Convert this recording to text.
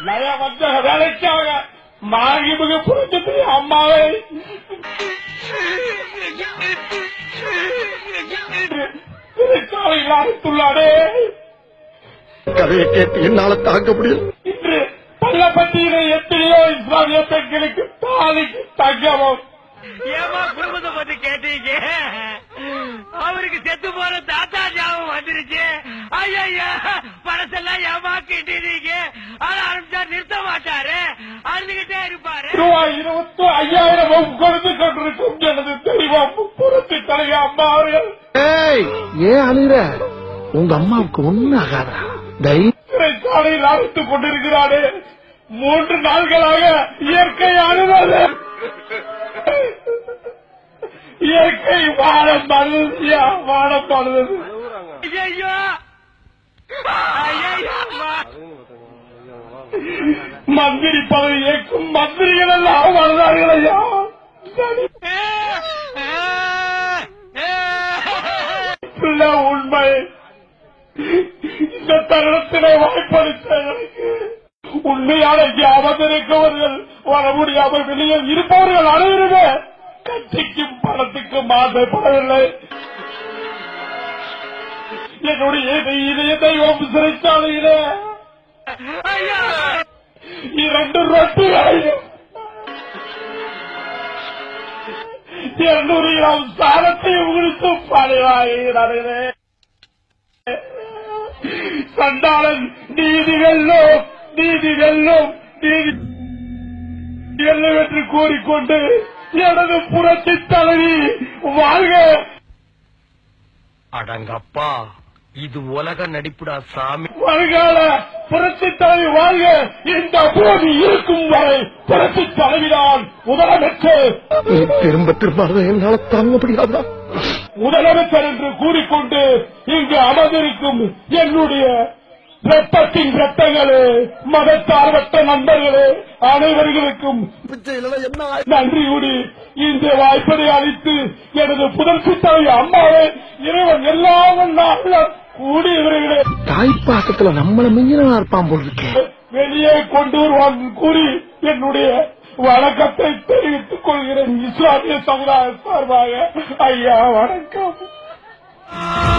நய வந்த வேலைக்காக மாகிமிகு புரிஞ்சது அம்மாவை சிறைச்சாலையில் அடைத்துள்ளாரே கதையை கேட்டு என்னால தாங்க முடியல இன்று பள்ளப்பட்டியிலே எத்தனையோ இஸ்லாமிய பெண்களுக்கு தாலிக்கு தங்கமும் ஏமா குடும்பத்தை பத்தி கேட்டீங்க அவருக்கு செத்து போற தாத்தா ஞாபகம் வந்துருச்சு ஐயா படத்தெல்லாம் ஏமா கேட்டீங்க ஆனா ஆரம்பிச்சா நிறுத்த மாட்டாரு அழுதுகிட்டே இருப்பாரு ரூபாய் இருபத்தி ஐயாயிரமும் கொடுத்து கொண்டிருக்கும் எனது தெய்வம் புரட்சி தலைவர் அம்மா அவர்கள் ஏய் ஏன் அழுகிற உங்க அம்மாவுக்கு ஒண்ணு ஆகாதா தைரியம் சிறைச்சாலையில் அழைத்துக் கொண்டிருக்கிறாரே மூன்று நாள்களாக இயற்கை அனுமதி இயற்கை வாழம் மனுதியா வாழம் மனுது ஐயோ ஐயோ மந்திரி பதவி ஏற்கும் மந்திரிகள் எல்லாம் வாழ்ந்தார்கள் ஐயா பிள்ளை உண்மை இந்த தருணத்திலே வாய்ப்பளித்த எனக்கு உண்மையான ஞாபகம் இருக்கவர்கள் வர முடியாமல் வெளியில் இருப்பவர்கள் அனைவருமே கட்சிக்கும் பணத்துக்கும் ஆசைப்படவில்லை என்னுடைய இதய தெய்வம் சிறைச்சாலையிலே ஐயா இரண்டு ரொட்டிகளையும் இருநூறு கிராம் சாரத்தையும் குறித்து பணிவாகிறேன் சண்டாளன் நீதி வெல்லும் நீதி வெல்லும் நீதி வெல்லும் என்று கூறிக்கொண்டு எனது புரட்சி தலைவி வாழ்க அடங்கப்பா இது உலக நடிப்புடா சாமி வருகால புரட்சி தலைவி வாழ்க இந்த பூமி இருக்கும் வரை புரட்சி தலைவிதான் முதலமைச்சர் நீ திரும்ப திரும்ப அதை என்னால தாங்க முடியாதா முதலமைச்சர் என்று கூறிக்கொண்டு இங்கு அமர்ந்திருக்கும் என்னுடைய ரத்தத்தின் ரத்தங்களே மதச்சார்பற்ற நண்பர்களே அனைவர்களுக்கும் நன்றி கூடி இந்த வாய்ப்பை அளித்து எனது புதற்சி தலைவி அம்மாவை இறைவன் எல்லாம் நாளும் கூடி இவர்களே தாய்ப்பாக்கத்துல நம்மள மிஞ்சினா இருப்பான் போல் இருக்கேன் வெளியே கொண்டு வருவான் கூறி என்னுடைய வணக்கத்தை தெரிவித்துக் கொள்கிறேன் இஸ்லாமிய சமுதாய சார்பாக ஐயா வணக்கம்